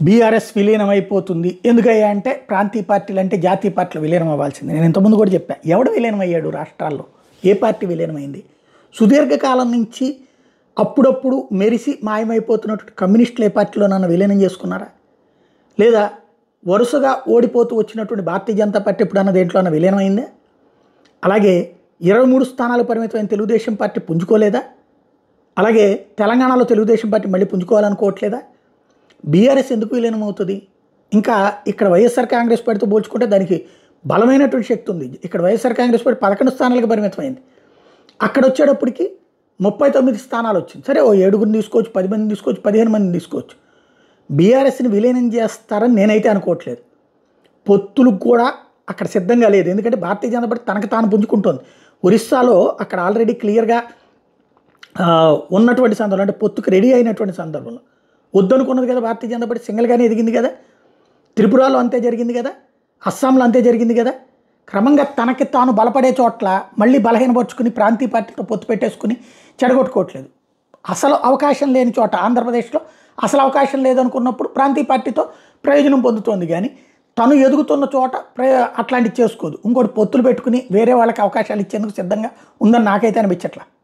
BRS విలీనం అయిపోతుంది ఎందుకయ్యా అంటే ప్రాంతీయ పార్టీలు అంటే జాతీయ పార్టీలు విలీనం అవ్వాల్సింది నేను ఇంతకుముందు కూడా చెప్పాను ఎవడు విలీనం అయ్యాడు రాష్ట్రాల్లో ఏ పార్టీ విలీనమైంది సుదీర్ఘకాలం నుంచి అప్పుడప్పుడు మెరిసి మాయమైపోతున్నటువంటి కమ్యూనిస్టులు ఏ పార్టీలోనన్నా విలీనం చేసుకున్నారా లేదా వరుసగా ఓడిపోతూ వచ్చినటువంటి భారతీయ జనతా పార్టీ ఎప్పుడన్నా దేంట్లోనన్నా విలీనం అయిందా అలాగే ఇరవై మూడు స్థానాలు పరిమితమైన తెలుగుదేశం పార్టీ పుంజుకోలేదా అలాగే తెలంగాణలో తెలుగుదేశం పార్టీ మళ్ళీ పుంజుకోవాలనుకోవట్లేదా బీఆర్ఎస్ ఎందుకు విలీనం అవుతుంది ఇంకా ఇక్కడ వైఎస్ఆర్ కాంగ్రెస్ పార్టీతో పోల్చుకుంటే దానికి బలమైనటువంటి శక్తి ఉంది ఇక్కడ వైఎస్ఆర్ కాంగ్రెస్ పార్టీ పదకొండు స్థానాలకు పరిమితమైంది అక్కడ వచ్చేటప్పటికి ముప్పై తొమ్మిది స్థానాలు వచ్చింది సరే ఓ ఏడుగురిని తీసుకోవచ్చు పది మందిని తీసుకోవచ్చు పదిహేను మందిని తీసుకోవచ్చు బీఆర్ఎస్ని విలీనం చేస్తారని నేనైతే అనుకోవట్లేదు పొత్తులకు కూడా అక్కడ సిద్ధంగా లేదు ఎందుకంటే భారతీయ జనతా పార్టీ తనకు తాను పుంజుకుంటోంది ఒరిస్సాలో అక్కడ ఆల్రెడీ క్లియర్గా ఆ, ఉన్నటువంటి సందర్భం అంటే పొత్తుకు రెడీ అయినటువంటి సందర్భంలో వద్దనుకున్నది కదా భారతీయ జనతా పార్టీ సింగిల్గానే ఎదిగింది కదా త్రిపురలో అంతే జరిగింది కదా అస్సాంలో అంతే జరిగింది కదా క్రమంగా తనకి తాను బలపడే చోట్ల మళ్ళీ బలహీనపరుచుకుని ప్రాంతీయ పార్టీతో పొత్తు పెట్టేసుకుని చెడగొట్టుకోవట్లేదు అసలు అవకాశం లేని చోట ఆంధ్రప్రదేశ్లో అసలు అవకాశం లేదనుకున్నప్పుడు ప్రాంతీయ పార్టీతో ప్రయోజనం పొందుతోంది కానీ తను ఎదుగుతున్న చోట ప్రయో అట్లాంటివి చేసుకోదు ఇంకోటి పొత్తులు పెట్టుకుని వేరే వాళ్ళకి అవకాశాలు ఇచ్చేందుకు సిద్ధంగా ఉందని నాకైతే అనిపించట్లా